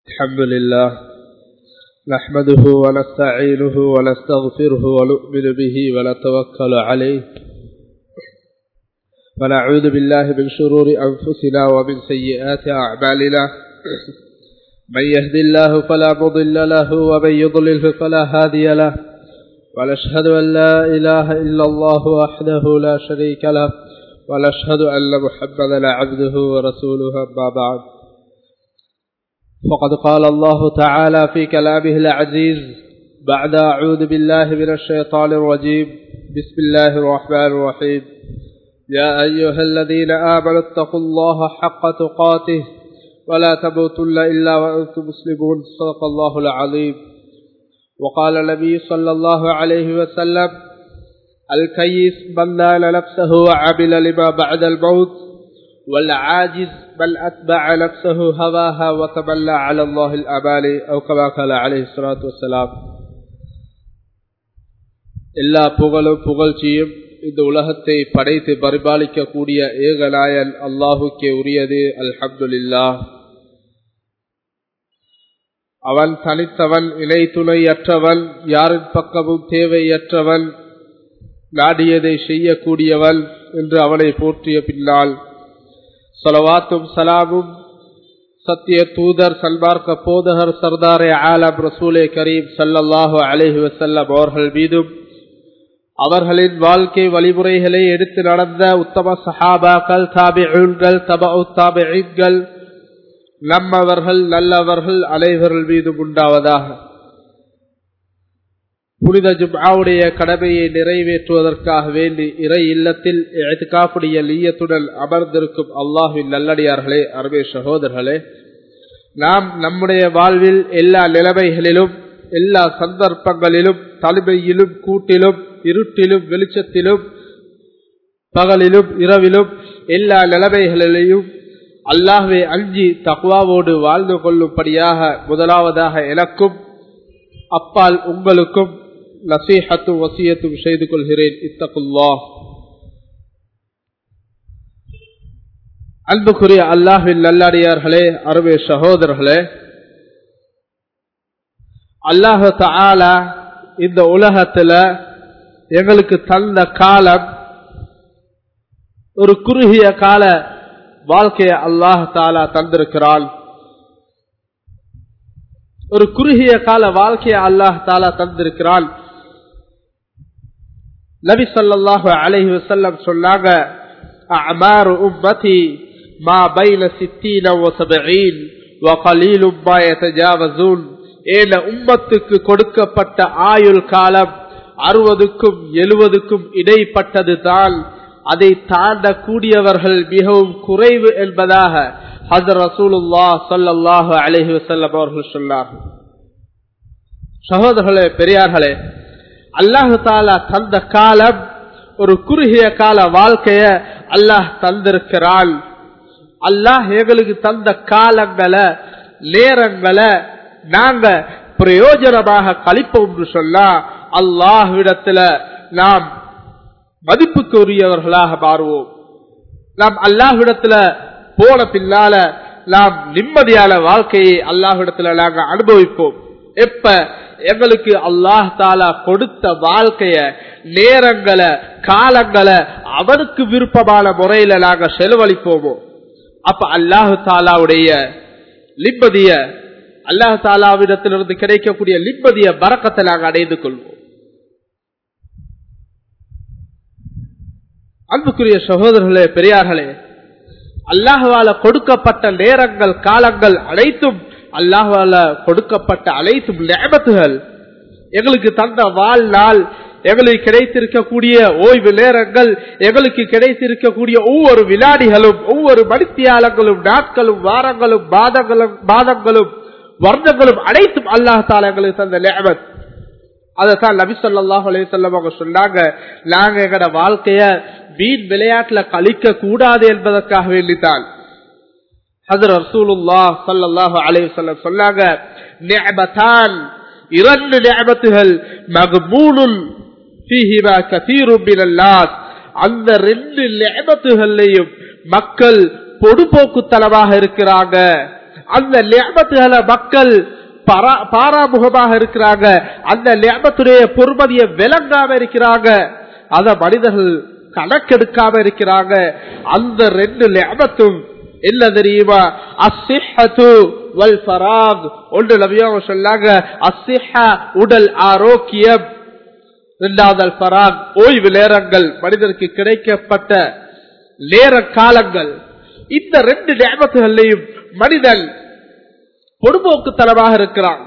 الحمد لله نحمده ونستعينه ونستغفره ونؤمن به ونتوكل عليه ونعوذ بالله من شرور أنفسنا ومن سيئات أعمالنا من يهد الله فلا مضل له ومن يضلله فلا هادي له ونشهد أن لا إله إلا الله وحده لا شريك له ونشهد أن محمدا عبده ورسوله أما بعد فقد قال الله تعالى في كلامه العزيز بعد أعوذ بالله من الشيطان الرجيم بسم الله الرحمن الرحيم يا أيها الذين آمنوا اتقوا الله حق تقاته ولا تموتن إلا وأنتم مسلمون صدق الله العظيم وقال النبي صلى الله عليه وسلم الكيس من نال نفسه وعمل لما بعد الموت والعاجز من أتبع نفسه هواها وتملى على الله الأماني أو كما قال عليه الصلاة والسلام எல்லா புகழும் புகழ்ச்சியும் இந்த உலகத்தை படைத்து பரிபாலிக்கக்கூடிய ஏகநாயன் அல்லாஹுக்கே உரியது அல்ஹம்துலில்லா அவன் தனித்தவன் இணை துணையற்றவன் யாரின் பக்கமும் தேவையற்றவன் நாடியதை செய்யக்கூடியவன் என்று அவனை போற்றிய பின்னால் சொலவாத்தும் சலாமும் சத்திய தூதர் சல்மார்க்க போதகர் சர்தாரே ஆலம் ரசூலே கரீம் சல்லல்லாஹு அலஹி வசல்லம் அவர்கள் மீதும் அவர்களின் வாழ்க்கை வழிமுறைகளை எடுத்து நடந்த உத்தம சஹாபாக்கள் தாபிகள் தபு தாபிகள் நம்மவர்கள் நல்லவர்கள் அனைவர்கள் மீதும் உண்டாவதாக புனித ஜும்ஆவுடைய கடமையை நிறைவேற்றுவதற்காக வேண்டி இறை இல்லத்தில் எழுத்துக்காப்புடைய லீயத்துடன் அமர்ந்திருக்கும் அல்லாஹின் நல்லடியார்களே அருமை சகோதரர்களே நாம் நம்முடைய வாழ்வில் எல்லா நிலைமைகளிலும் எல்லா சந்தர்ப்பங்களிலும் தலைமையிலும் கூட்டிலும் இருட்டிலும் வெளிச்சத்திலும் பகலிலும் இரவிலும் எல்லா நிலைமைகளிலையும் அல்லாஹ்வை அஞ்சி தக்வாவோடு வாழ்ந்து கொள்ளும்படியாக முதலாவதாக எனக்கும் அப்பால் உங்களுக்கும் நசீஹத்தும் வசியத்தும் செய்து கொள்கிறேன் இத்தகுல்லா அன்புக்குரிய அல்லாஹின் நல்லடியார்களே அருமை சகோதரர்களே அல்லாஹ தாலா இந்த உலகத்துல எங்களுக்கு தந்த காலம் ஒரு குறுகிய கால வாழ்க்கையை அல்லாஹ் தாலா தந்திருக்கிறான் ஒரு குறுகிய கால வாழ்க்கையை அல்லாஹ் தாலா தந்திருக்கிறான் நபி சொல்லாஹு அலஹி வசல்லம் சொன்னாங்க அமாரு உம்மதி மா பைன சித்தீன வசபீன் வகலீலும் மா யதஜாவசூன் ஏன உம்மத்துக்கு கொடுக்கப்பட்ட ஆயுள் காலம் அறுபதுக்கும் எழுபதுக்கும் இடைப்பட்டது தான் அதை தாண்டக்கூடியவர்கள் மிகவும் குறைவு என்பதாக ஹசர் ரசூலுல்லா சல்லாஹு அலஹி வசல்லம் அவர்கள் சொன்னார்கள் சகோதரர்களே பெரியார்களே அல்லாஹு தாலா தந்த காலம் ஒரு குறுகிய கால வாழ்க்கைய அல்லாஹ் தந்திருக்கிறான் அல்லாஹ் எங்களுக்கு தந்த காலங்களை நேரங்களை நாங்க பிரயோஜனமாக கழிப்போம் சொன்னா அல்லாஹ்விடத்துல நாம் மதிப்புக்கு உரியவர்களாக மாறுவோம் நாம் அல்லாஹ்விடத்துல போன பின்னால நாம் நிம்மதியான வாழ்க்கையை அல்லாஹிடத்துல நாங்க அனுபவிப்போம் எப்ப எங்களுக்கு அல்லாஹ் தாலா கொடுத்த வாழ்க்கைய நேரங்களை காலங்களை அவனுக்கு விருப்பமான முறையில நாங்க செலவழிப்போமோ அப்ப அல்லாஹு தாலாவுடைய நிம்மதிய அல்லாஹு தாலாவிடத்திலிருந்து கிடைக்கக்கூடிய நிம்மதிய பறக்கத்தை நாங்கள் அடைந்து கொள்வோம் அன்புக்குரிய சகோதரர்களே பெரியார்களே அல்லாஹுவால கொடுக்கப்பட்ட நேரங்கள் காலங்கள் அனைத்தும் அல்லாஹுவால கொடுக்கப்பட்ட அனைத்தும் நேபத்துகள் எங்களுக்கு தந்த வாழ்நாள் எங்களுக்கு கிடைத்திருக்கக்கூடிய ஓய்வு நேரங்கள் எங்களுக்கு கிடைத்திருக்கக்கூடிய ஒவ்வொரு வினாடிகளும் ஒவ்வொரு மணித்தியாலங்களும் நாட்களும் வாரங்களும் மாதங்களும் மாதங்களும் வருடங்களும் அனைத்தும் அல்லாஹால எங்களுக்கு தந்த நேபத் அதைத்தான் நபி சொல்லாஹ் அலையம் அவங்க சொன்னாங்க நாங்க எங்கட வாழ்க்கைய வீண் விளையாட்டுல கழிக்க கூடாது என்பதற்காக வேண்டித்தான் சொன்னாங்க இரண்டு நியமத்துகள் மகமூனுல் அந்த ரெண்டு நியமத்துகள்லையும் மக்கள் பொடுபோக்குத்தனமாக இருக்கிறாங்க அந்த லேபத்துகளை மக்கள் பரா- பாராமுகமாக இருக்கிறாங்க அந்த லேபத்துடைய பொறுமதியை விளங்காம இருக்கிறாங்க அத மனிதர்கள் கணக்கெடுக்காம இருக்கிறாங்க அந்த ரெண்டு லேபத்தும் என்ன தெரியுமா அசிஹத்து வல் ஃபராக் ஒன்று நபியாக சொன்னாங்க அசிஹா உடல் ஆரோக்கியம் இரண்டாவது அல் ஃபராக் ஓய்வு நேரங்கள் மனிதனுக்கு கிடைக்கப்பட்ட நேர காலங்கள் இந்த ரெண்டு நேமத்துகளையும் மனிதன் பொடுபோக்குத்தனமாக இருக்கிறான்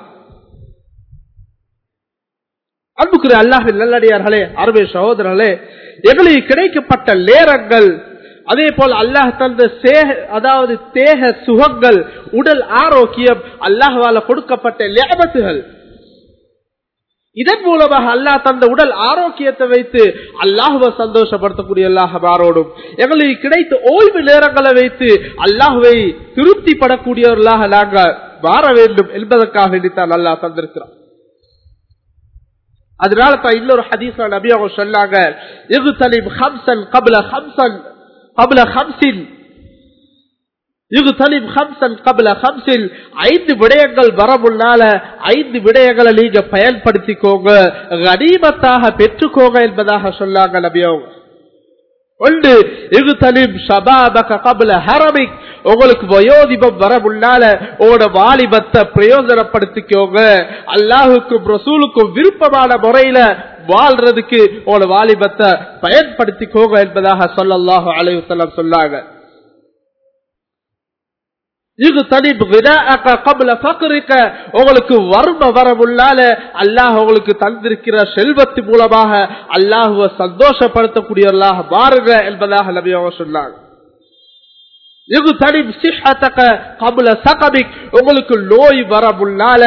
அன்புக்குரிய அல்லாஹின் நல்லடியார்களே அருமை சகோதரர்களே எங்களுக்கு கிடைக்கப்பட்ட நேரங்கள் அதே போல் அல்லாஹ் தந்த சேக அதாவது தேக சுகங்கள் உடல் ஆரோக்கியம் அல்லாஹால கொடுக்கப்பட்ட லேபத்துகள் இதன் மூலமாக அல்லாஹ் தந்த உடல் ஆரோக்கியத்தை வைத்து அல்லாஹுவை சந்தோஷப்படுத்தக்கூடிய அல்லாஹாரோடும் எங்களுக்கு கிடைத்த ஓய்வு நேரங்களை வைத்து அல்லாஹுவை திருப்திப்படக்கூடியவர்களாக நாங்கள் மாற வேண்டும் என்பதற்காக வேண்டித்தான் அல்லாஹ் தந்திருக்கிறோம் அதனால தான் இன்னொரு ஹதீஸ்ல நபி அவங்க சொன்னாங்க இகுதலிம் ஹம்சன் கபல ஹம்சன் கபல ஹம்சின் இகுதலிம் ஹம்சன் கபல ஹம்சின் ஐந்து விடயங்கள் வரமுன்னால ஐந்து விடயங்களை நீங்க பயன்படுத்திக்கோங்க கனிமத்தாக பெற்றுக்கோங்க என்பதாக சொன்னாங்க நபி அவங்க ஒன்று இகுதலிம் ஷபாபக கபல ஹரமிக் உங்களுக்கு வயோதிபம் வர முன்னால உங்களோட வாலிபத்தை பிரயோஜனப்படுத்திக்கோங்க அல்லாஹுக்கும் ரசூலுக்கும் விருப்பமான முறையில வாழ்றதுக்கு உங்களோட வாலிபத்தை பயன்படுத்திக்கோங்க என்பதாக சொல்லல்லாஹு அலையுத்தலம் சொன்னாங்க இது தனிப் கபல பக்கரிக்க உங்களுக்கு வறுமை வர முன்னால அல்லாஹ் உங்களுக்கு தந்திருக்கிற செல்வத்து மூலமாக அல்லாஹுவ சந்தோஷப்படுத்தக்கூடியவர்களாக மாறுங்க என்பதாக நபி அவங்க சொன்னாங்க இது தனி சிஹத்தக்க கபுல சகபிக் உங்களுக்கு நோய் வர முன்னால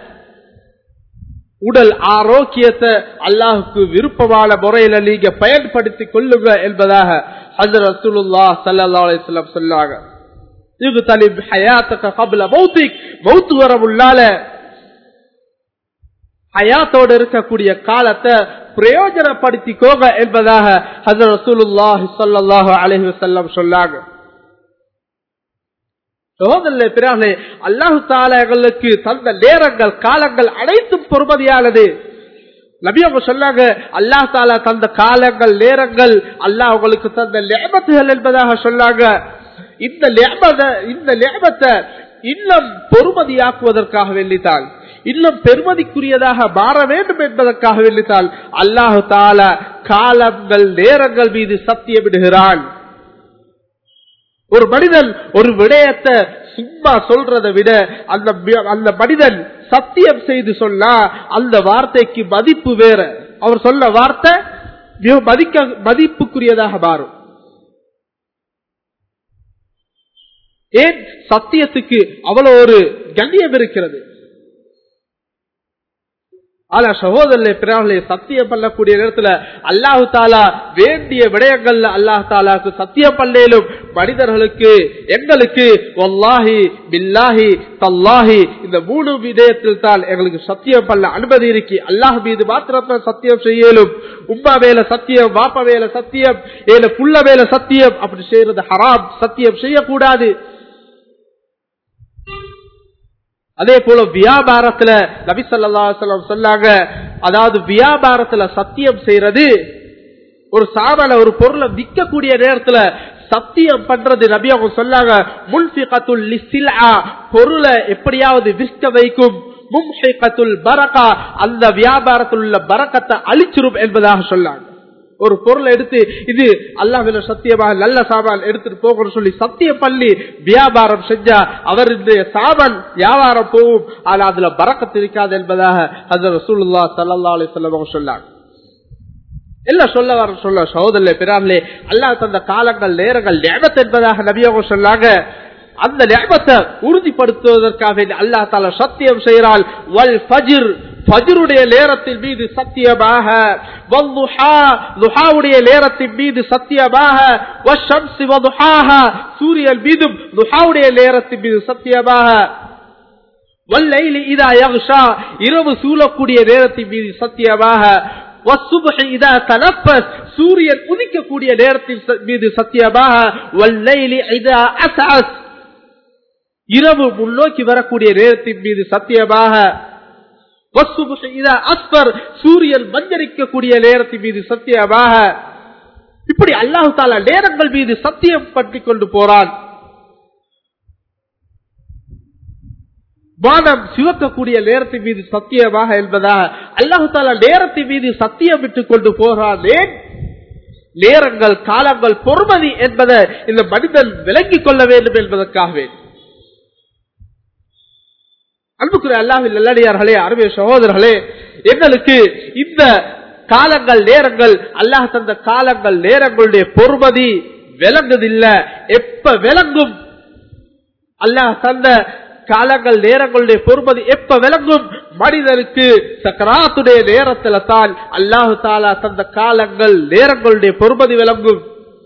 உடல் ஆரோக்கியத்தை அல்லாஹுக்கு விருப்பமான முறையில நீங்க பயன்படுத்திக் கொள்ளுங்க என்பதாக ஹசரத் ரசூலுல்லாஹ் ஸல்லல்லாஹு அலைஹி வஸல்லம் சொன்னாங்க இது தனி ஹயாத்தக்க கபுல மௌத்திக் மௌத்து வர முன்னால ஹயாத்தோடு இருக்கக்கூடிய காலத்தை பிரயோஜனப்படுத்திக்கோங்க என்பதாக ஹசரத் ரசூலுல்லாஹி ஸல்லல்லாஹு அலைஹி வஸல்லம் சொன்னாங்க சகோதரர்களே பிறார்களே அல்லாஹு தாலா எங்களுக்கு தந்த நேரங்கள் காலங்கள் அனைத்தும் பொறுமதியானது நபி அவங்க சொன்னாங்க அல்லாஹ் தாலா தந்த காலங்கள் நேரங்கள் அல்லாஹ் உங்களுக்கு தந்த லேபத்துகள் என்பதாக சொன்னாங்க இந்த லேபத இந்த லேபத்தை இன்னும் பொறுமதியாக்குவதற்காக வேண்டித்தான் இன்னும் பெருமதிக்குரியதாக மாற வேண்டும் என்பதற்காக வேண்டித்தான் அல்லாஹு தாலா காலங்கள் நேரங்கள் மீது சத்தியமிடுகிறான் ஒரு மனிதன் ஒரு விடயத்தை சும்மா சொல்றதை விட அந்த அந்த மனிதன் சத்தியம் செய்து சொன்னா அந்த வார்த்தைக்கு மதிப்பு வேற அவர் சொல்ல வார்த்தை மிக மதிக்க மதிப்புக்குரியதாக மாறும் ஏன் சத்தியத்துக்கு அவ்வளவு ஒரு கண்ணியம் இருக்கிறது ஆனா சகோதரர்களே பிறார்களே சத்தியம் பண்ணக்கூடிய நேரத்துல அல்லாஹு தாலா வேண்டிய விடயங்கள்ல அல்லாஹ் தாலாக்கு சத்தியம் பண்ணேலும் மனிதர்களுக்கு எங்களுக்கு ஒல்லாஹி பில்லாஹி தல்லாஹி இந்த மூணு விடயத்தில் தான் எங்களுக்கு சத்தியம் பண்ண அனுமதி இருக்கு அல்லாஹ் மீது மாத்திரத்தான் சத்தியம் செய்யலும் உம்மா மேல சத்தியம் வாப்ப மேல சத்தியம் ஏல புள்ள மேல சத்தியம் அப்படி செய்யறது ஹராம் சத்தியம் செய்யக்கூடாது அதே போல வியாபாரத்துல நபிசல்லாசலம் சொன்னாங்க அதாவது வியாபாரத்துல சத்தியம் செய்யறது ஒரு சாதனை ஒரு பொருளை விற்கக்கூடிய நேரத்துல சத்தியம் பண்றது நபி அவங்க சொன்னாங்க முன்பிகத்துல் பொருளை எப்படியாவது விற்க வைக்கும் மும்ஹிகத்துல் பரகா அந்த வியாபாரத்தில் உள்ள பரக்கத்தை அழிச்சிரும் என்பதாக சொன்னாங்க ஒரு பொருளை எடுத்து இது அல்லாஹ் சத்தியமாக நல்ல சாமான் எடுத்துட்டு போகணும்னு சொல்லி சத்தியம் பண்ணி வியாபாரம் செஞ்சா அவருடைய சாமான் வியாபாரம் போகும் ஆனா அதுல பறக்கத்து இருக்காது என்பதாக அந்த ரசூலுல்லா சல்லா அலி சொல்லம் சொன்னாங்க எல்லாம் சொல்ல வர சொல்ல சகோதரே பிறார்களே அல்லாஹ் தந்த காலங்கள் நேரங்கள் நேமத் என்பதாக நபியாக சொன்னாங்க அந்த நேமத்தை உறுதிப்படுத்துவதற்காக அல்லா தால சத்தியம் செய்கிறாள் வல் ஃபஜிர் ஃபஜருடைய நேரத்தின் மீது சத்தியமாக லுஹாவுடைய நேரத்தின் மீது சத்தியமாக சூரியன் மீதும் லுஹாவுடைய நேரத்தின் மீது சத்தியமாக வல்லைலி இதா யக்ஷா இரவு சூழக்கூடிய நேரத்தின் மீது சத்தியமாக சூரியன் உதிக்கக்கூடிய நேரத்தின் மீது சத்தியமாக வல்லைலி இதா அசாஸ் இரவு முன்னோக்கி வரக்கூடிய நேரத்தின் மீது சத்தியமாக வஸ்துபுஷ இதா அஸ்பர் சூரியன் மஞ்சரிக்கக்கூடிய நேரத்தின் மீது சத்தியமாக இப்படி அல்லாஹு தாலா நேரங்கள் மீது சத்தியம் பற்றி கொண்டு போறான் வானம் சிவக்கக்கூடிய நேரத்தின் மீது சத்தியமாக என்பதாக அல்லாஹு தாலா நேரத்தின் மீது சத்தியம் விட்டுக் கொண்டு போகிறான் ஏன் நேரங்கள் காலங்கள் பொறுமதி என்பதை இந்த மனிதன் விளங்கிக் கொள்ள வேண்டும் என்பதற்காகவே அன்புக்குரிய அல்லாஹில் நல்லடியார்களே அருமைய சகோதரர்களே எங்களுக்கு இந்த காலங்கள் நேரங்கள் அல்லாஹ் தந்த காலங்கள் நேரங்களுடைய பொறுமதி விளங்குதில்லை எப்ப விளங்கும் அல்லாஹ் தந்த காலங்கள் நேரங்களுடைய பொறுமதி எப்ப விளங்கும் மனிதனுக்கு சக்கராத்துடைய நேரத்துல தான் அல்லாஹு தாலா தந்த காலங்கள் நேரங்களுடைய பொறுமதி விளங்கும்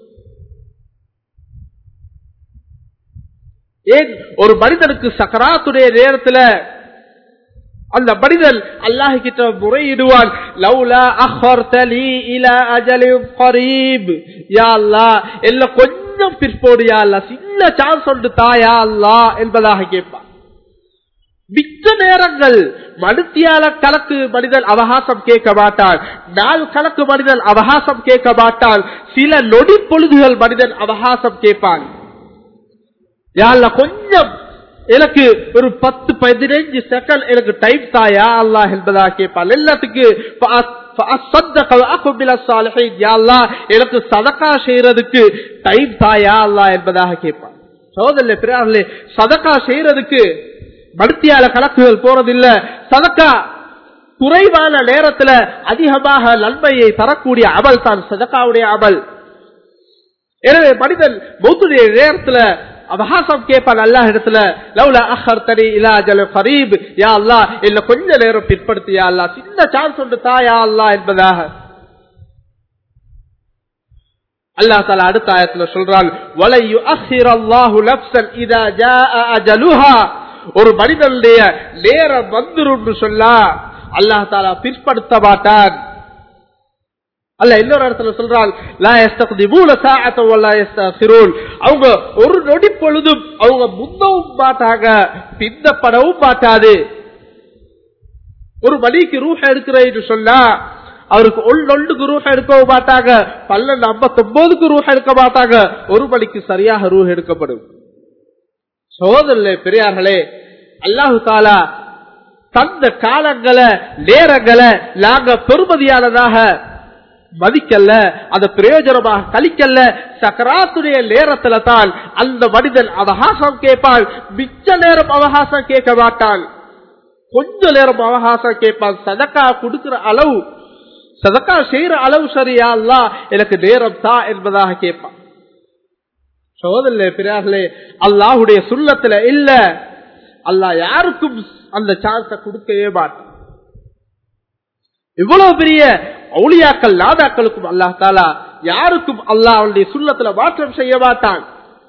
ஏன் ஒரு மனிதனுக்கு சக்கராத்துடைய நேரத்துல அந்த மனிதன் அல்லாஹ் கிட்ட முறையிடுவான் லவ்லா அஹ்வர்தலி இலா அஜலின் கரீப் யா அல்லாஹ் எல்லாம் கொஞ்சம் பிற்போடு யா அல்லாஹ் சின்ன சான்ஸ் ஒன்று தாயா அல்லாஹ் என்பதாக கேட்பான் மிச்ச நேரங்கள் மனுத்தியால கணக்கு மனிதன் அவகாசம் கேட்க மாட்டான் நாள் கணக்கு மனிதன் அவகாசம் கேட்க மாட்டான் சில நொடி பொழுதுகள் மனிதன் அவகாசம் கேட்பான் யாழ்ல கொஞ்சம் எனக்கு ஒரு பத்து பதினைஞ்சு செகண்ட் எனக்கு டைம் தாயா அல்லா என்பதா கேட்பான் எல்லாத்துக்கு எனக்கு சதக்கா செய்யறதுக்கு டைம் தாயா அல்லா என்பதாக கேட்பான் சோதரில் பிறார்களே சதக்கா செய்யறதுக்கு மடுத்தியால கணக்குகள் போறதில்ல சதக்கா குறைவான நேரத்துல அதிகமாக நன்மையை தரக்கூடிய அமல் தான் சதக்காவுடைய அமல் எனவே மனிதன் மௌத்துடைய நேரத்துல அவகாசம் கேட்பான் அல்லா இடத்துல லவ்ல அஹர் தனி இலா ஜல கரீப் யா அல்லா இல்ல கொஞ்ச நேரம் பிற்படுத்தி யா அல்லா சின்ன சான்ஸ் உண்டு தா யா அல்லா என்பதாக அல்லா தாலா அடுத்த ஆயத்துல சொல்றான் வலையு அஹிர் அல்லாஹு நப்சன் இதா ஜா அஜலுஹா ஒரு மனிதனுடைய நேரம் வந்துரும் சொல்லா அல்லாஹ் தாலா பிற்படுத்த மாட்டான் அல்ல இன்னொரு இடத்துல சொல்றால் அவங்க ஒரு நொடி பொழுதும் அவங்க முந்தவும் மாட்டாங்க பிந்தப்படவும் மாட்டாது ஒரு மணிக்கு ரூஹ எடுக்கிறேன்னு சொன்னா அவருக்கு ஒன்னொன்றுக்கு ரூஹ எடுக்கவும் மாட்டாங்க பன்னெண்டு ஐம்பத்தி ஒன்பதுக்கு ரூஹ எடுக்க மாட்டாங்க ஒரு மணிக்கு சரியாக ரூஹ எடுக்கப்படும் சோதரிலே பெரியார்களே அல்லாஹு தாலா தந்த காலங்களை நேரங்களை நாங்க பெருமதியானதாக மதிக்கல்ல அதை பிரயோஜனமாக கழிக்கல்ல சக்கராத்துடைய நேரத்துல தான் அந்த மனிதன் அவகாசம் கேட்பான் மிச்ச நேரம் அவகாசம் கேட்க மாட்டான் கொஞ்ச நேரம் அவகாசம் கேட்பான் சதக்கா கொடுக்கிற அளவு சதக்கா செய்யற அளவு சரியா அல்ல எனக்கு நேரம் தா என்பதாக கேட்பான் சோதரிலே பிறார்களே அல்லாஹுடைய சுள்ளத்துல இல்ல அல்லாஹ் யாருக்கும் அந்த சான்ஸ கொடுக்கவே மாட்டான் இவ்வளவு பெரிய அவுளியாக்கள் நாதாக்களுக்கும் அல்லாஹ் தாலா யாருக்கும் அல்லாஹ் அவனுடைய சுள்ளத்துல மாற்றம் செய்ய மாட்டான்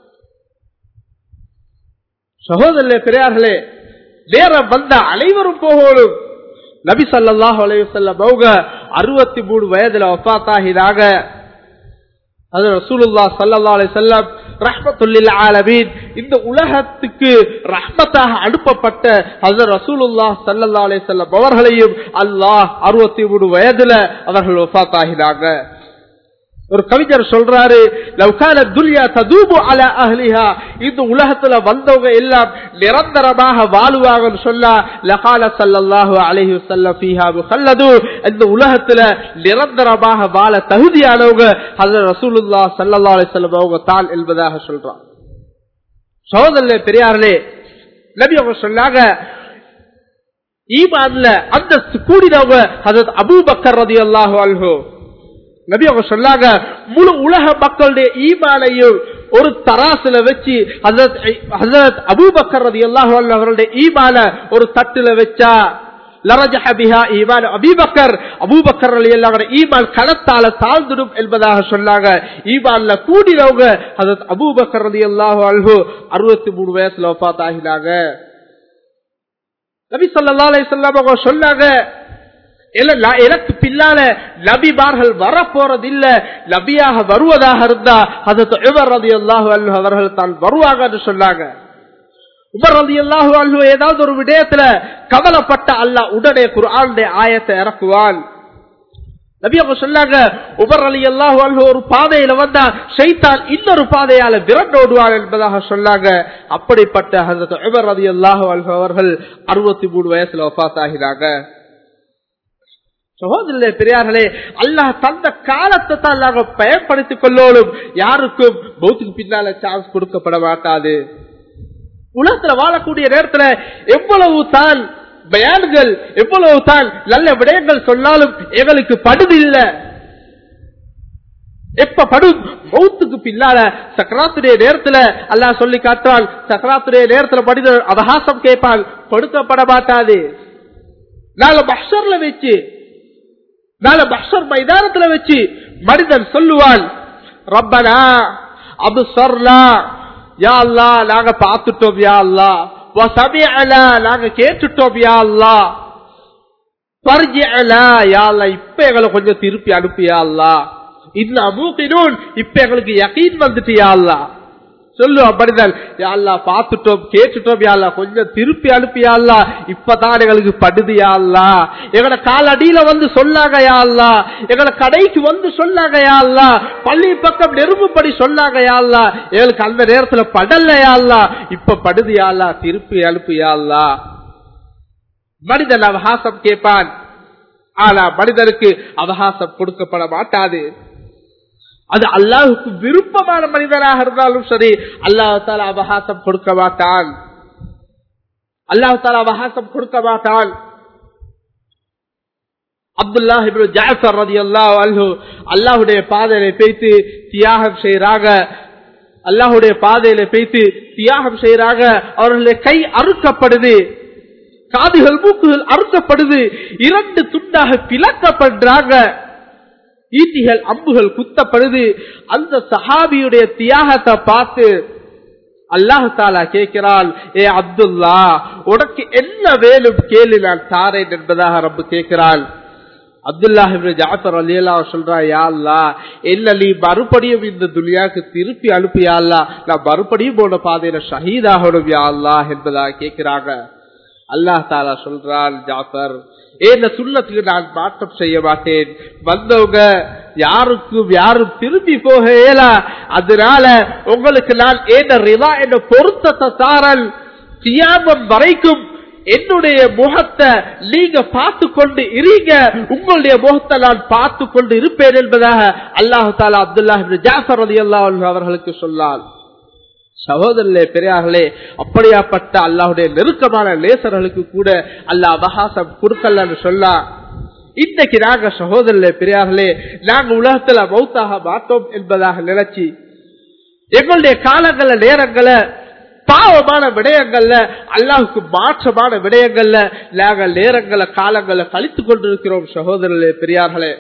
சகோதரே பெரியார்களே நேரம் வந்த அனைவரும் போகணும் நபி சல்லாஹ் அலைவசல்லம் அவங்க அறுபத்தி மூணு வயதுல ஒப்பாத்தாகினாக அது ரசூலுல்லா சல்லா அலி செல்லம் ரஹ்மத்துல்லில் ஆலமீன் இந்த உலகத்துக்கு ரஹ்மத்தாக அனுப்பப்பட்ட அது ரசூலுல்லா சல்லல்லா அலி செல்லம் அவர்களையும் அல்லாஹ் அறுபத்தி மூணு வயதுல அவர்கள் ஒஃபாத்தாகினாங்க ஒரு கவிஞர் சொல்றாரு லவ்கான துல்யா ததூபு அல அஹ்லிஹா இந்த உலகத்துல வந்தவங்க எல்லாம் நிரந்தரமாக வாழுவாங்கன்னு சொல்ல லகால சல்லல்லாஹு அலைஹி வஸல்லம் ஃபீஹா முஹல்லது இந்த உலகத்துல நிரந்தரமாக வாழ தகுதியானவங்க ஹஜ்ரத் ரசூலுல்லாஹ் ஸல்லல்லாஹு அலைஹி வஸல்லம் அவங்க தான் என்பதாக சொல்றான் சகோதரர்களே பெரியார்களே நபி அவங்க சொன்னாங்க ஈமான்ல அந்தஸ்து கூடினவங்க ஹஜரத் அபூபக்கர் ரலியல்லாஹு அன்ஹு நபி அவங்க சொன்னாங்க முழு உலக மக்களுடைய ஈமானையும் ஒரு தராசுல வச்சு ஹசரத் அபூபக்கர் ரதி அல்லாஹு அவர்களுடைய ஈமான ஒரு தட்டுல வச்சா அபீபக்கர் அபூபக்கர் அலி அல்லாவோட ஈமான் களத்தால தாழ்ந்துடும் என்பதாக சொன்னாங்க ஈமான்ல கூடினவங்க ஹசரத் அபூபக்கர் ரதி அல்லாஹு அல்ஹு அறுபத்தி மூணு வயசுல ஒப்பாத் ஆகினாங்க நபி சொல்லா அலி சொல்லாம சொன்னாங்க எனக்கு பின்னால நபிமார்கள் வரப்போறது இல்ல நபியாக வருவதாக இருந்தா அதற்கு அவர்கள் தான் வருவாங்கன்னு சொன்னாங்க உமர் ரதி அல்லாஹு ஏதாவது ஒரு விடயத்துல கவலைப்பட்ட அல்லாஹ் உடனே குர்ஆனுடைய ஆயத்தை இறக்குவான் நபி அவங்க சொன்னாங்க உமர் அலி அல்லாஹு அன்ஹு ஒரு பாதையில வந்தா ஷைத்தான் இன்னொரு பாதையால விரண்டோடுவார் என்பதாக சொன்னாங்க அப்படிப்பட்ட ஹசரத் உமர் அலி அல்லாஹு அன்ஹு அவர்கள் அறுபத்தி மூணு வயசுல வஃபாத் ஆகினாங்க சகோதரர்களே பெரியார்களே அல்லாஹ் தந்த காலத்தை தான் நாங்கள் பயன்படுத்திக் கொள்ளோடும் யாருக்கும் பௌத்துக்கு பின்னால சான்ஸ் கொடுக்கப்பட மாட்டாது உலகத்துல வாழக்கூடிய நேரத்துல எவ்வளவு தான் பயான்கள் எவ்வளவு தான் நல்ல விடயங்கள் சொன்னாலும் எங்களுக்கு படுதில்ல எப்ப படும் மௌத்துக்கு பின்னால சக்கராத்துடைய நேரத்துல அல்லாஹ் சொல்லி காட்டுறான் சக்கராத்துடைய நேரத்துல மனிதர் அவகாசம் கேட்பான் கொடுக்கப்பட மாட்டாது நாங்க பஷர்ல வச்சு நாளை பஷர் மைதானத்துல வச்சு மனிதன் சொல்லுவான் ரப்பனா அபு சர்லா யா அல்லா நாங்க பார்த்துட்டோம் யா அல்லா வசமிஅனா நாங்க கேட்டுட்டோம் யா அல்லா பர்ஜிஅனா யா அல்லா இப்ப எங்களை கொஞ்சம் திருப்பி அனுப்பியா அல்லா இன்ன மூக்கினூன் இப்ப எங்களுக்கு யகீன் வந்துட்டு யா அல்லா சொல்லு அப்படிதான் யாழ்லா பார்த்துட்டோம் கேட்டுட்டோம் யாழ்லா கொஞ்சம் திருப்பி அனுப்பியா அல்லா இப்பதான் எங்களுக்கு படுது யாழ்லா எங்கட காலடியில வந்து சொல்லாங்க யாழ்லா எங்கட கடைக்கு வந்து சொல்லாங்க யாழ்லா பள்ளி பக்கம் நெருப்புப்படி சொல்லாங்க யாழ்லா எங்களுக்கு அந்த நேரத்துல படல யாழ்லா இப்ப படுது யாழ்லா திருப்பி அனுப்பு யாழ்லா மனிதன் அவகாசம் கேட்பான் ஆனா மனிதனுக்கு அவகாசம் கொடுக்கப்பட மாட்டாது அது அல்லாஹுக்கு விருப்பமான மனிதனாக இருந்தாலும் சரி அல்லாஹால அவகாசம் கொடுக்க மாட்டான் அல்லாஹால அவகாசம் கொடுக்க மாட்டான் அப்துல்லாஹ் ஜாஃபர் ரதி அல்லாஹ் அல்ஹு அல்லாஹுடைய பாதையில பேய்த்து தியாகம் செய்யறாங்க அல்லாஹுடைய பாதையில பேய்த்து தியாகம் செய்யறாங்க அவர்களுடைய கை அறுக்கப்படுது காதுகள் மூக்குகள் அறுக்கப்படுது இரண்டு துண்டாக பிளக்கப்படுறாங்க ஈட்டிகள் அம்புகள் குத்தப்படுது அந்த சஹாபியுடைய தியாகத்தை பார்த்து அல்லாஹு தாலா கேட்கிறான் ஏ அப்துல்லா உனக்கு என்ன வேணும் கேளு நான் தாரேன் என்பதாக ரப்பு கேட்கிறான் அப்துல்லாஹிபின் ஜாஃபர் அலியல்லா சொல்றா யா அல்லா என்ன நீ மறுபடியும் இந்த துனியாவுக்கு திருப்பி அனுப்பியா அல்லா நான் மறுபடியும் போன பாதையில ஷஹீதாகணும் யா அல்லா என்பதாக கேட்கிறாங்க அல்லாஹ் தாலா சொல்றான் ஜாஃபர் ஏன் சுண்ணத்துக்கு நான் மாற்றம் செய்ய மாட்டேன் வந்தவங்க யாருக்கும் யாரும் திரும்பி போக இயலா அதனால உங்களுக்கு நான் ஏன ரிவா என்ற பொருத்தத்தை தாரல் தியாகம் வரைக்கும் என்னுடைய முகத்தை நீங்க பார்த்து கொண்டு இருங்க உங்களுடைய முகத்தை நான் பார்த்து கொண்டு இருப்பேன் என்பதாக அல்லாஹு தாலா அப்துல்லா ஜாஃபர் அலி அல்லா அவர்களுக்கு சொன்னான் சகோதரர்களே பெரியார்களே அப்படியாப்பட்ட அல்லாஹுடைய நெருக்கமான லேசர்களுக்கு கூட அல்லாஹ் அவகாசம் கொடுக்கலன்னு சொல்லா இன்னைக்கு நாங்க சகோதரர்களே பெரியார்களே நாங்க உலகத்துல மௌத்தாக மாட்டோம் என்பதாக நினைச்சு எங்களுடைய காலங்கள நேரங்களை பாவமான விடயங்கள்ல அல்லாஹுக்கு மாற்றமான விடயங்கள்ல நாங்கள் நேரங்களை காலங்களை கழித்துக் கொண்டிருக்கிறோம் சகோதரர்களே பெரியார்களே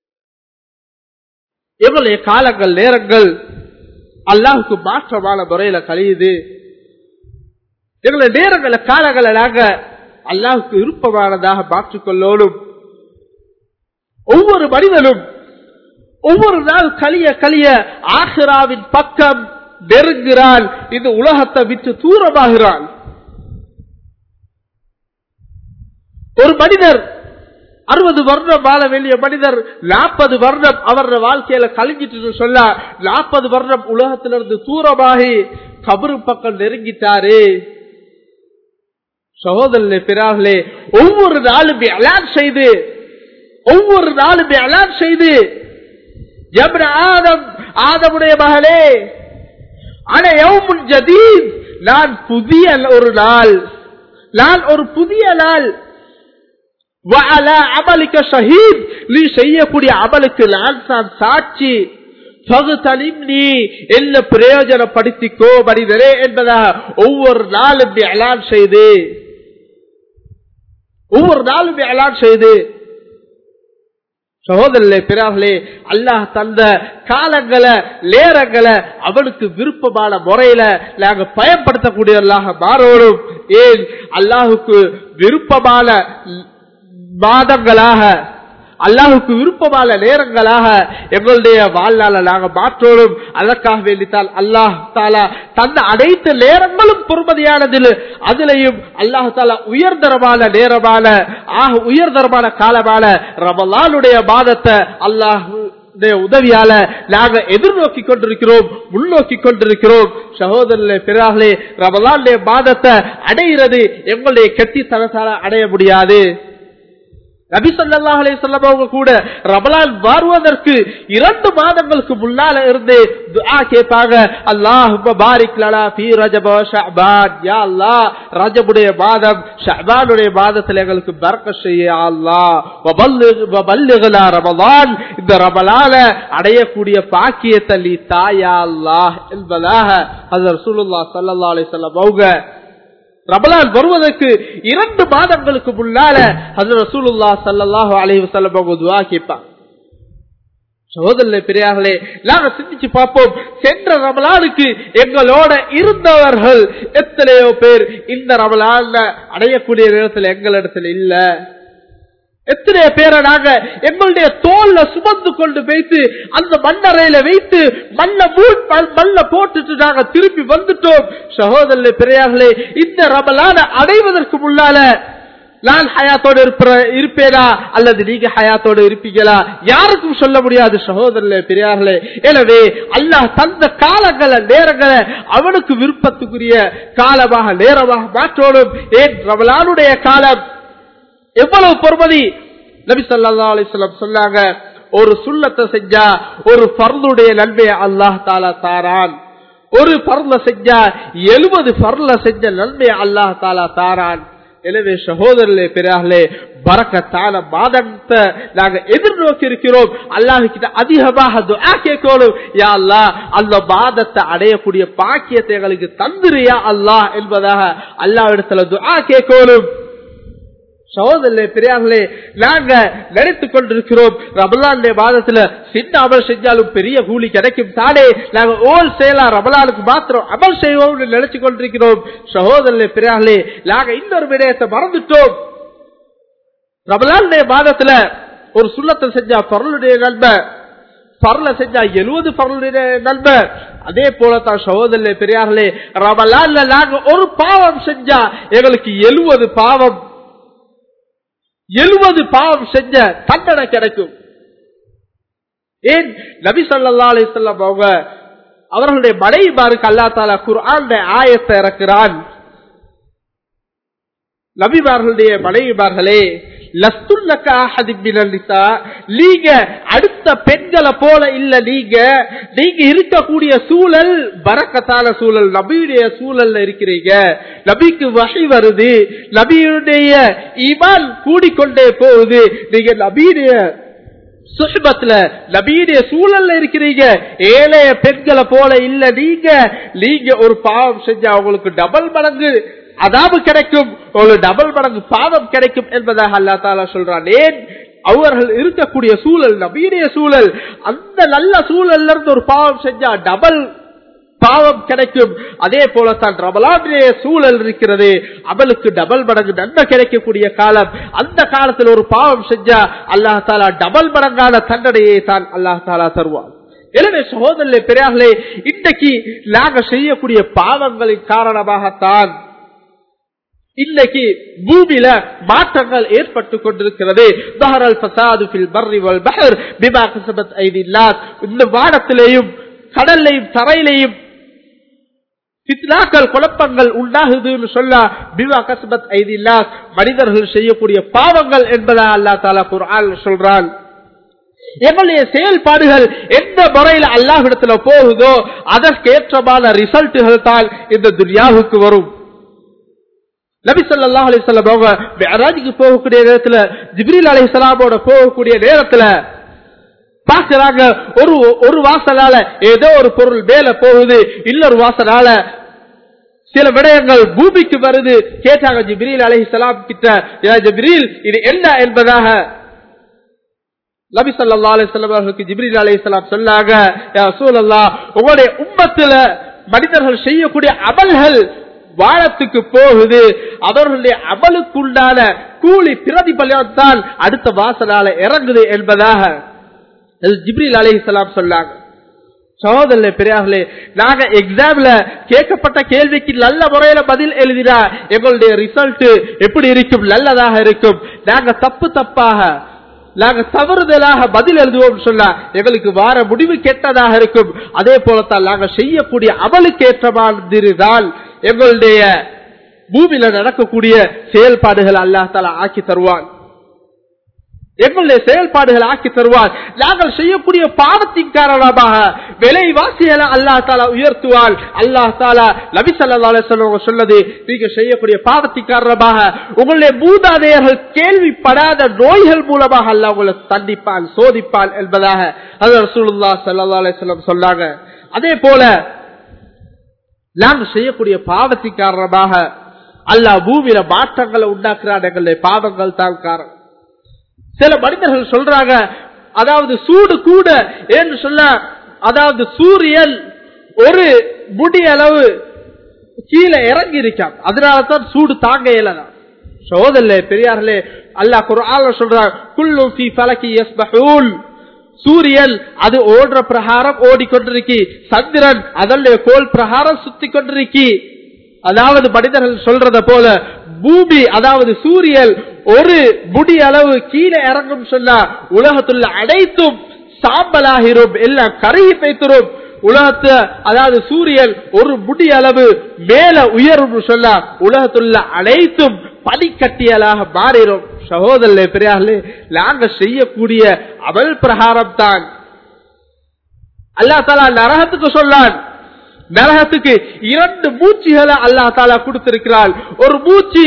எங்களுடைய காலங்கள் நேரங்கள் அல்லாஹுக்கு மாற்றமான முறையில கழியுது எங்களை நேரங்கள காலங்களை நாங்க அல்லாஹுக்கு விருப்பமானதாக மாற்றிக்கொள்ளோடும் ஒவ்வொரு மனிதனும் ஒவ்வொரு நாள் கலிய கலிய ஆசிராவின் பக்கம் நெருங்குகிறான் இந்த உலகத்தை விட்டு தூரமாகிறான் ஒரு மனிதர் அறுபது வருடம் வாழ வேண்டிய மனிதர் நாற்பது வருடம் அவரது வாழ்க்கையில கழிஞ்சிட்டு சொல்ல நாற்பது வருடம் உலகத்திலிருந்து தூரமாகி கபரு பக்கம் நெருங்கிட்டாரு சகோதரர்களே பிறார்களே ஒவ்வொரு நாளும் அலான் செய்து ஒவ்வொரு நாளும் அலான் செய்து ஆதம் ஆதமுடைய மகளே அனையவும் ஜதீத் நான் புதிய ஒரு நாள் நான் ஒரு புதிய நாள் அமலுக்கு ஷஹீத் நீ செய்யக்கூடிய அமலுக்கு நான் தான் சாட்சி நீ என்ன பிரயோஜனப்படுத்திக்கோ மனிதரே என்பதாக ஒவ்வொரு நாளும் அலான் செய்து ஒவ்வொரு நாளும் அலான் செய்து சகோதரர்களே பிறார்களே அல்லாஹ் தந்த காலங்களை நேரங்களை அவனுக்கு விருப்பமான முறையில நாங்க பயன்படுத்தக்கூடியவர்களாக மாறோடும் ஏன் அல்லாஹுக்கு விருப்பமான மாதங்களாக அல்லாஹுக்கு விருப்பமான நேரங்களாக எங்களுடைய வாழ்நாள நாங்கள் மாற்றோடும் அதற்காக வேண்டித்தான் அல்லாஹ் தாலா தந்த அனைத்து நேரங்களும் பொறுமதியானதில் அதிலையும் அல்லாஹ் தாலா உயர்தரமான நேரமான ஆக உயர்தரமான காலமான ரமலானுடைய மாதத்தை அல்லாஹ் உதவியால நாங்க எதிர்நோக்கி கொண்டிருக்கிறோம் முன்னோக்கி கொண்டிருக்கிறோம் சகோதரர்களே பிறார்களே ரமலானுடைய மாதத்தை அடைகிறது எங்களுடைய கெட்டித்தனத்தால அடைய முடியாது நபி சொல்லாஹ் அலி சொல்லவங்க கூட ரமலான் வருவதற்கு இரண்டு மாதங்களுக்கு முன்னால இருந்து துஆ கேட்பாங்க அல்லாஹ் பாரிக் லனா ஃபீ ரஜப ஷஅபான் யா அல்லாஹ் ரஜபுடைய மாதம் ஷஅபானுடைய மாதத்துல எங்களுக்கு பரக்கத் செய்ய யா அல்லாஹ் வபல்லிக் வபல்லிக்னா ரமலான் இந்த ரமலான அடையக்கூடிய பாக்கியத்தை நீ தாயா அல்லாஹ் என்பதாக ஹஜ்ரத் ரசூலுல்லாஹ் ஸல்லல்லாஹு அலைஹி வஸல்லம் அவங்க ரமலான் வருவதற்கு இரண்டு மாதங்களுக்கு முன்னால ஹசரத் ரசூலுல்லா சல்லாஹு அலைஹி வஸல்லம் அவங்க துஆ கேட்பாங்க சகோதரர்களே பெரியார்களே நாங்க சிந்திச்சு பார்ப்போம் சென்ற ரமலானுக்கு எங்களோட இருந்தவர்கள் எத்தனையோ பேர் இந்த ரமலான் அடையக்கூடிய நேரத்தில் எங்களிடத்தில் இல்ல எத்தனையோ பேரை நாங்க எங்களுடைய தோல்ல சுமந்து கொண்டு வைத்து அந்த மண்ணறையில வைத்து மண்ண மூட் மண்ண போட்டுட்டு நாங்க திருப்பி வந்துட்டோம் சகோதரர்களே பெரியார்களே இந்த ரமலான அடைவதற்கு முன்னால நான் ஹயாத்தோடு இருப்பேனா அல்லது நீங்க ஹயாத்தோடு இருப்பீங்களா யாருக்கும் சொல்ல முடியாது சகோதரர்களே பெரியார்களே எனவே அல்லாஹ் தந்த காலங்களை நேரங்களை அவனுக்கு விருப்பத்துக்குரிய காலமாக நேரமாக மாற்றோடும் ஏன் ரமலானுடைய காலம் எவ்வளவு பொறுமதி நபி சொல்லா அலிஸ்லாம் சொன்னாங்க ஒரு சுண்ணத்தை செஞ்சா ஒரு பருளுடைய நன்மையை அல்லாஹ் தாலா தாரான் ஒரு பருள செஞ்சா எழுபது பருள செஞ்ச நன்மையை அல்லாஹ் தாலா தாரான் எனவே சகோதரர்களே பெரியார்களே பறக்கத்தான மாதத்தை நாங்க எதிர்நோக்கி இருக்கிறோம் அல்லாஹ் கிட்ட அதிகமாக துஆ கேட்கணும் யா அல்லாஹ் அந்த மாதத்தை அடையக்கூடிய பாக்கியத்தை எங்களுக்கு தந்துரியா அல்லாஹ் என்பதாக அல்லாஹ் இடத்துல துஆ கேட்கணும் சகோதரே பெரியார்களே நாங்க நினைத்துக் கொண்டிருக்கிறோம் ரமலானுடைய மாதத்துல சின்ன அமல் செஞ்சாலும் பெரிய கூலி கிடைக்கும் தானே நாங்க ஓல் செயலா ரமலானுக்கு மாத்திரம் அமல் செய்வோம் நினைச்சு கொண்டிருக்கிறோம் சகோதரே பெரியார்களே நாங்க இன்னொரு விடயத்தை மறந்துட்டோம் ரமலானுடைய மாதத்துல ஒரு சுள்ளத்தை செஞ்சா பொருளுடைய நன்மை பரல செஞ்சா எழுபது பரலுடைய நன்மை அதே போலத்தான் சகோதரே பெரியார்களே ரமலான்ல நாங்க ஒரு பாவம் செஞ்சா எங்களுக்கு எழுபது பாவம் எழுபது பாவம் செஞ்ச தண்டனை கிடைக்கும் ஏன் நபி சொல்லா அலிசல்லாம் அவங்க அவர்களுடைய மனைவிமாருக்கு அல்லா தாலா குர்ஆன் ஆயத்தை இறக்கிறான் நபிமார்களுடைய மனைவிமார்களே நீங்க அடுத்த பெண்களை போல இல்ல நீங்க நீங்க இருக்கக்கூடிய சூழல் பறக்கத்தான சூழல் நபியுடைய சூழல்ல இருக்கிறீங்க நபிக்கு வகை வருது நபியுடைய இமான் கூடிக்கொண்டே போகுது நீங்க நபியுடைய சுஷ்பத்துல நபீடைய சூழல்ல இருக்கிறீங்க ஏழைய பெண்களை போல இல்ல நீங்க நீங்க ஒரு பாவம் செஞ்சா அவங்களுக்கு டபுள் மடங்கு அதாபு கிடைக்கும் ஒரு டபுள் மடங்கு பாவம் கிடைக்கும் என்பதாக அல்லா தாலா சொல்றான் ஏன் அவர்கள் இருக்கக்கூடிய சூழல் நபீடைய சூழல் அந்த நல்ல சூழல்ல இருந்து ஒரு பாவம் செஞ்சா டபுள் பாவம் கிடைக்கும் அதே போலத்தான் ரமலானுடைய சூழல் இருக்கிறது அவளுக்கு டபுள் மடங்கு நன்மை கிடைக்கக்கூடிய காலம் அந்த காலத்தில் ஒரு பாவம் செஞ்சா அல்லாஹ் தாலா டபுள் மடங்கான தண்டனையை தான் அல்லாஹ் தாலா தருவான் எனவே சகோதரர்களே பெரியார்களே இன்றைக்கு நாங்க செய்யக்கூடிய பாவங்களின் காரணமாகத்தான் இன்னைக்கு பூமியில மாற்றங்கள் ஏற்பட்டு கொண்டிருக்கிறது இந்த வானத்திலேயும் கடல்லையும் தரையிலையும் பித்னாக்கள் குழப்பங்கள் உண்டாகுதுன்னு சொல்ல பிவா கசபத் ஐதில்லா மனிதர்கள் செய்யக்கூடிய பாவங்கள் என்பதா அல்லா தாலா குரான் சொல்றான் எங்களுடைய செயல்பாடுகள் எந்த முறையில் அல்லாஹிடத்துல போகுதோ அதற்கேற்றமான ரிசல்ட்டுகள் தான் இந்த துனியாவுக்கு வரும் நபி சொல்லா அலிசல்லாம் அவங்க மெராஜுக்கு போகக்கூடிய நேரத்துல ஜிப்ரீல் அலி சலாமோட போகக்கூடிய நேரத்துல பாக்குறாங்க ஒரு ஒரு வாசலால ஏதோ ஒரு பொருள் மேல போகுது இன்னொரு வாசலால சில விடயங்கள் பூமிக்கு வருது கேட்டாங்க ஜிப்ரீல் அலி சலாம் கிட்ட ஜிப்ரீல் இது என்ன என்பதாக நபி சொல்லா அலிஸ்லாம் அவர்களுக்கு ஜிப்ரீல் அலி சலாம் சொன்னாங்க சூழல்லா உங்களுடைய உம்மத்துல மனிதர்கள் செய்யக்கூடிய அமல்கள் வானத்துக்கு போகுது அவர்களுடைய அமலுக்குண்டான கூலி பிரதிபலம் தான் அடுத்த வாசலால இறங்குது என்பதாக ஜிப்ரீல் அலைஹிஸ்ஸலாம் சொன்னாங்க சகோதரர்களே பெரியார்களே நாங்க எக்ஸாம்ல கேட்கப்பட்ட கேள்விக்கு நல்ல முறையில பதில் எழுதினா எங்களுடைய ரிசல்ட் எப்படி இருக்கும் நல்லதாக இருக்கும் நாங்க தப்பு தப்பாக நாங்க தவறுதலாக பதில் எழுதுவோம் சொன்னா எங்களுக்கு வார முடிவு கெட்டதாக இருக்கும் அதே போலத்தான் நாங்க செய்யக்கூடிய அமலுக்கு ஏற்ற மாதிரி தான் எங்களுடைய பூமியில நடக்கக்கூடிய செயல்பாடுகள் அல்லாஹ் தாலா ஆக்கி தருவான் எங்களுடைய செயல்பாடுகள் ஆக்கி தருவார் நாங்கள் செய்யக்கூடிய பாவத்தின் காரணமாக விலைவாசிகளை அல்லாஹ் தாலா உயர்த்துவாள் அல்லாஹ் தாலா நபி சல்லா சொன்னது நீங்க செய்யக்கூடிய பாவத்தின் காரணமாக உங்களுடைய மூதாதையர்கள் கேள்விப்படாத நோய்கள் மூலமாக அல்லாஹ் உங்களை தண்டிப்பான் சோதிப்பான் என்பதாக அது ரசூலுல்லா சல்லா அலிஸ்லம் சொன்னாங்க அதே போல நாங்கள் செய்யக்கூடிய பாவத்தின் காரணமாக அல்லாஹ் பூமியில மாற்றங்களை உண்டாக்குறான் எங்களுடைய பாவங்கள் தான் காரணம் சில மனிதர்கள் சொல்றாங்க அதாவது சூடு கூட என்று சொல்ல அதாவது சூரியன் ஒரு முடி அளவு கீழே இறங்கி இருக்கான் அதனாலதான் சூடு தாங்க இயலாம் சோதல்ல பெரியார்களே அல்லாஹ் குர்ஆன்ல சொல்றான் குல்லு ஃபீ ஃபலகி யஸ்பஹூன் சூரியன் அது ஓடுற பிரகாரம் ஓடிக்கொண்டிருக்கி சந்திரன் அதனுடைய கோல் பிரகாரம் சுத்தி கொண்டிருக்கி அதாவது மனிதர்கள் சொல்றத போல பூமி அதாவது சூரியன் ஒரு முடி அளவு கீழே இறங்கும் சொன்னா உலகத்துள்ள அனைத்தும் சாம்பலாகிரும் எல்லாம் கருகி வைத்திரும் உலகத்து அதாவது சூரியன் ஒரு முடி அளவு மேல உயரும் சொன்னா உலகத்துள்ள அனைத்தும் பனிக்கட்டியலாக மாறிடும் சகோதரே பெரியார்களே நாங்க செய்யக்கூடிய அமல் பிரகாரம் தான் அல்லா தாலா நரகத்துக்கு சொல்லான் நரகத்துக்கு இரண்டு மூச்சுகளை அல்லா தாலா கொடுத்திருக்கிறாள் ஒரு மூச்சு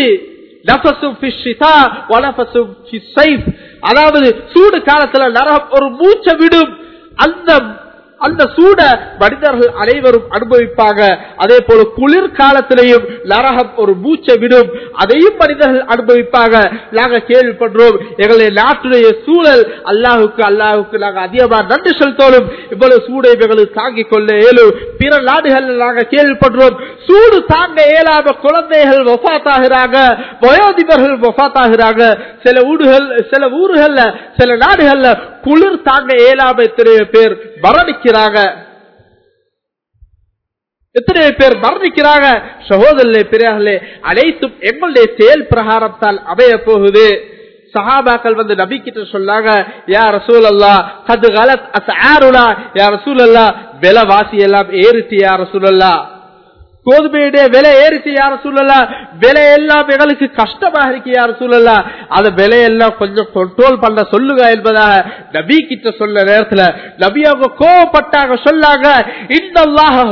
அதாவது சூடு காலத்துல நரகம் ஒரு மூச்சை விடும் அந்த அந்த சூட மனிதர்கள் அனைவரும் அனுபவிப்பாங்க அதே போல குளிர் காலத்திலையும் நரகம் ஒரு மூச்சை விடும் அதையும் மனிதர்கள் அனுபவிப்பாங்க நாங்க கேள்விப்படுறோம் எங்களுடைய நாட்டுடைய சூழல் அல்லாஹுக்கு அல்லாஹுக்கு நாங்க அதிகமா நன்றி செலுத்தோம் இவ்வளவு சூடை எங்களுக்கு தாங்கிக் கொள்ள இயலும் பிற நாடுகள் நாங்க கேள்விப்படுறோம் சூடு தாங்க இயலாம குழந்தைகள் ஒஃபாத்தாகிறாங்க வயோதிபர்கள் ஒஃபாத்தாகிறாங்க சில ஊடுகள் சில ஊர்கள்ல சில நாடுகள்ல குளிர் தாங்க இயலாம எத்தனையோ பேர் மரணிக்கிறாங்க எத்தனை பேர் மரணிக்கிறாங்க சகோதரர்களே பெரியார்களே அனைத்தும் எங்களுடைய செயல் பிரகாரத்தால் அமைய போகுது சஹாபாக்கள் வந்து நபி கிட்ட சொன்னாங்க யார் ரசூல் அல்லா கது கலத் அசாருலா யார் ரசூல் அல்லா விலை வாசி எல்லாம் ஏறிச்சு யார் ரசூல் அல்லா கோதுமையுடைய விலை ஏறிச்சு யார சூழலாம் விலை எல்லாம் எங்களுக்கு கஷ்டமா இருக்கு யார சூழலாம் அந்த விலையெல்லாம் கொஞ்சம் கண்ட்ரோல் பண்ண சொல்லுங்க என்பதாக நபி கிட்ட சொல்ல நேரத்துல நபி அவங்க கோவப்பட்டாங்க சொல்லாங்க இந்த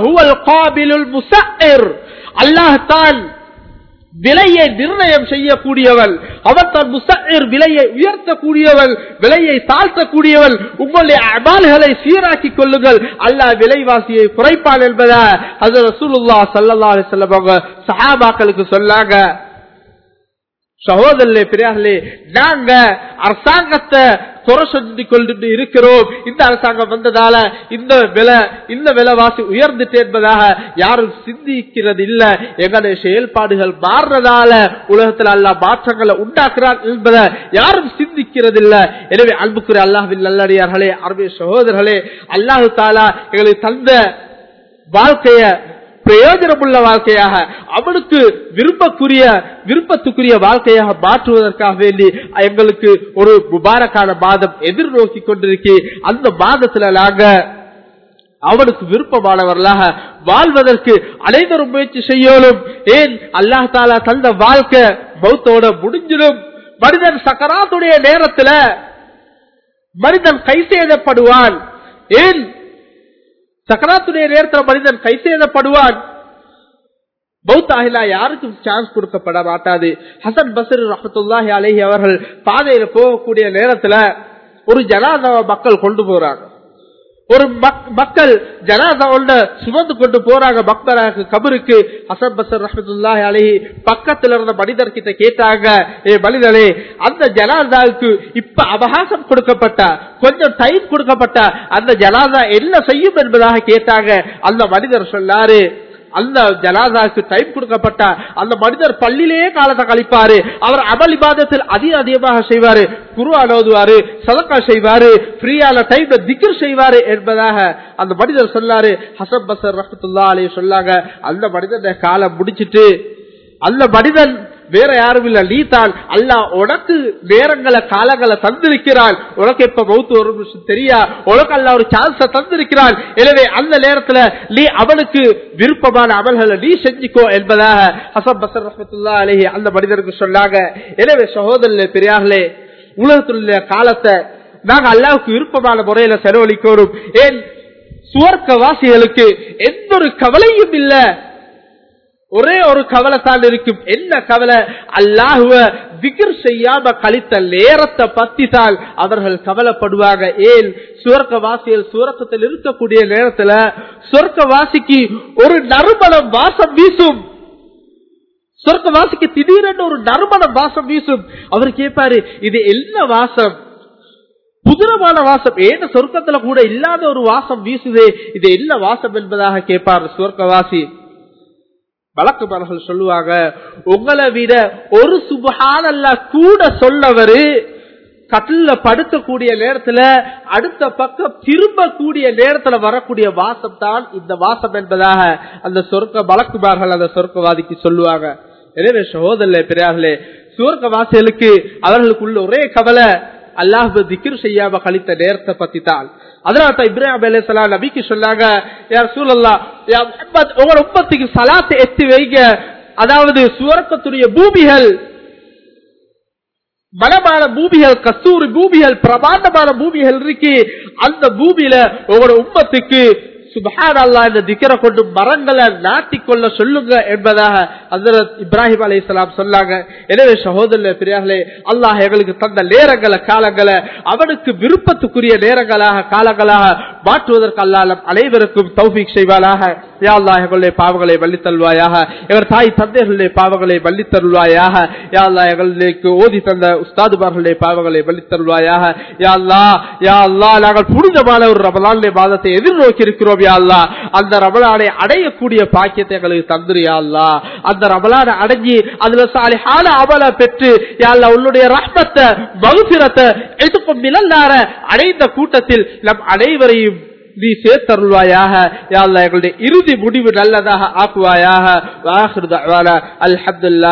அல்லாஹ் தான் விலையை நிர்ணயம் செய்யக்கூடியவள் அவர் தன் முஸ்தர் விலையை உயர்த்தக்கூடியவள் விலையை தாழ்த்தக்கூடியவள் உங்களுடைய அமால்களை சீராக்கிக் கொள்ளுங்கள் அல்லாஹ் விலைவாசியை குறைப்பான் என்பதா அது ரசூலுல்லா சல்லா அலிசல்லம் அவங்க சஹாபாக்களுக்கு சொன்னாங்க சகோதரர்களே பெரியார்களே நாங்க அரசாங்கத்தை குறை சொல்லி கொண்டு இருக்கிறோம் இந்த அரசாங்கம் வந்ததால இந்த விலை இந்த விலைவாசி உயர்ந்துட்டு என்பதாக யாரும் சிந்திக்கிறது இல்ல எங்களுடைய செயல்பாடுகள் மாறுறதால உலகத்தில் அல்ல மாற்றங்களை உண்டாக்குறான் என்பதை யாரும் சிந்திக்கிறது இல்ல எனவே அன்புக்குரிய அல்லாஹின் நல்லடியார்களே அருமை சகோதரர்களே அல்லாஹு தாலா எங்களுக்கு தந்த வாழ்க்கைய பிரயோஜனமுள்ள வாழ்க்கையாக அவனுக்கு விருப்பக்குரிய விருப்பத்துக்குரிய வாழ்க்கையாக மாற்றுவதற்காக வேண்டி எங்களுக்கு ஒரு முபாரக்கான மாதம் எதிர்நோக்கி கொண்டிருக்கி அந்த மாதத்துல நாங்க அவனுக்கு விருப்பமானவர்களாக வாழ்வதற்கு அனைவரும் முயற்சி செய்யணும் ஏன் அல்லாஹ் தாலா தந்த வாழ்க்கை மௌத்தோட முடிஞ்சிடும் மனிதன் சக்கராத்துடைய நேரத்துல மனிதன் கை செய்தப்படுவான் ஏன் சக்கராத்துடைய நேரத்தில் மனிதன் கை செய்தப்படுவான் பௌத்தாகிலா யாருக்கும் சான்ஸ் கொடுக்கப்பட மாட்டாது ஹசன் பசர் ரஹத்துல்லாஹி அலஹி அவர்கள் பாதையில போகக்கூடிய நேரத்துல ஒரு ஜனாதாவை மக்கள் கொண்டு போறாங்க ஒரு மக்கள் ஜனாதாவோட சுமந்து கொண்டு போறாங்க பக்தராக கபருக்கு ஹசன் பசர் ரஹமத்துல்லாஹி அலஹி பக்கத்துல இருந்த மனிதர் கிட்ட கேட்டாங்க ஏ மனிதனே அந்த ஜனாதாவுக்கு இப்ப அவகாசம் கொடுக்கப்பட்ட கொஞ்சம் டைம் கொடுக்கப்பட்ட அந்த ஜனாதா என்ன செய்யும் என்பதாக கேட்டாங்க அந்த மனிதர் சொன்னாரு அந்த ஜனாதாக்கு டைம் கொடுக்கப்பட்ட அந்த மனிதர் பள்ளியிலேயே காலத்தை கழிப்பாரு அவர் அமல் இபாதத்தில் அதிக அதிகமாக செய்வாரு குருவான் ஓதுவாரு சதக்கா செய்வாரு ஃப்ரீயான டைம்ல திக்ர் செய்வாரு என்பதாக அந்த மனிதர் சொல்லாரு ஹசன் பசர் ரஹத்துல்லா அலி சொல்லாங்க அந்த மனிதனை காலம் முடிச்சிட்டு அந்த மனிதன் வேற யாரும் இல்ல நீ தான் அல்ல உனக்கு நேரங்களை காலங்களை தந்திருக்கிறான் உனக்கு எப்ப மௌத்து வரும் தெரியா உனக்கு அல்ல ஒரு சான்ஸ தந்திருக்கிறான் எனவே அந்த நேரத்துல நீ அவனுக்கு விருப்பமான அமல்களை நீ செஞ்சுக்கோ என்பதாக ஹசன் பசர் ரஹமத்துல்லா அலஹி அந்த மனிதனுக்கு சொன்னாங்க எனவே சகோதரர்களே பெரியார்களே உலகத்துள்ள காலத்தை நாங்க அல்லாவுக்கு விருப்பமான முறையில செலவழிக்கணும் ஏன் சுவர்க்க வாசிகளுக்கு எந்த ஒரு கவலையும் இல்லை ஒரே ஒரு கவலை தான் இருக்கும் என்ன கவலை அல்லாஹுவ விகிர் செய்யாம கழித்த நேரத்தை பத்தி தான் அவர்கள் கவலைப்படுவாங்க ஏன் சுவர்க்க வாசிகள் சுவர்க்கத்தில் இருக்கக்கூடிய நேரத்துல சொர்க்க வாசிக்கு ஒரு நறுமணம் வாசம் வீசும் சொர்க்க வாசிக்கு திடீரென்று ஒரு நறுமணம் வாசம் வீசும் அவர் கேட்பாரு இது என்ன வாசம் புதுரமான வாசம் ஏன் சொர்க்கத்துல கூட இல்லாத ஒரு வாசம் வீசுதே இது என்ன வாசம் என்பதாக கேட்பார் சுவர்க்கவாசி வழக்குமார்கள் சொல்லுவாங்க உங்களை விட ஒரு சுபஹானல்ல கூட சொல்லவரு கட்டில படுக்கக்கூடிய நேரத்துல அடுத்த பக்கம் திரும்பக்கூடிய நேரத்துல வரக்கூடிய வாசம் தான் இந்த வாசம் என்பதாக அந்த சொர்க்க வழக்குமார்கள் அந்த சொர்க்கவாதிக்கு சொல்லுவாங்க எனவே சகோதரே பெரியார்களே சுவர்க்க வாசிகளுக்கு அவர்களுக்குள்ள ஒரே கவலை அல்லாஹ் திக்ர் செய்யாம கழித்த நேரத்தை பத்தி தான் அதனால இப்ராஹிம் அலைஹிஸ்ஸலாம் நபிக்கு சொன்னாங்க யார் சூழல்லா உங்களோட உப்பத்துக்கு சலாத்தை எத்தி வைங்க அதாவது சுவர்க்கத்துடைய பூமிகள் பலமான பூமிகள் கஸ்தூரி பூமிகள் பிரமாண்டமான பூமிகள் இருக்கு அந்த பூமியில உங்களோட உம்மத்துக்கு சுபஹான் அல்லா இந்த திக்கரை கொண்டு மரங்களை நாட்டிக்கொள்ள சொல்லுங்க என்பதாக ஹசரத் இப்ராஹிம் அலி இஸ்லாம் சொன்னாங்க எனவே சகோதர பிரியார்களே அல்லாஹ் எங்களுக்கு தந்த நேரங்களை காலங்களை அவனுக்கு விருப்பத்துக்குரிய நேரங்களாக காலங்களாக மாற்றுவதற்கு அல்லாலம் அனைவருக்கும் தௌஃபீக் செய்வானாக யா அல்லாஹ் எங்களுடைய பாவங்களை வள்ளித்தல்வாயாக எங்கள் தாய் தந்தைகளுடைய பாவங்களை வள்ளித்தருள்வாயாக யா அல்லாஹ் எங்களுக்கு ஓதி தந்த உஸ்தாதுமார்களுடைய பாவங்களை வள்ளித்தருள்வாயாக யா அல்லாஹ் யா அல்லாஹ் நாங்கள் புனிதமான ஒரு ரமலானுடைய மாதத்தை எதிர்நோக்கி இருக்கிறோம் யா அல்லாஹ் அந்த ரமலானை அடையக்கூடிய பாக்கியத்தை எங்களுக்கு தந்துரு யா அல்லாஹ் அந்த ரமலானை அடைஞ்சி அதுல சாலிஹான அமல பெற்று யா அல்லாஹ் உன்னுடைய ரஹ்மத்தை மகுபிரத்தை எதுக்கும் மிளல்லார அடைந்த கூட்டத்தில் நம் அனைவரையும் நீ சேர்த்தருள்வாயாக யா அல்லாஹ் எங்களுடைய இறுதி முடிவு நல்லதாக ஆக்குவாயாக வாஹிரு தஅவானா அல்ஹம்துலில்லாஹ்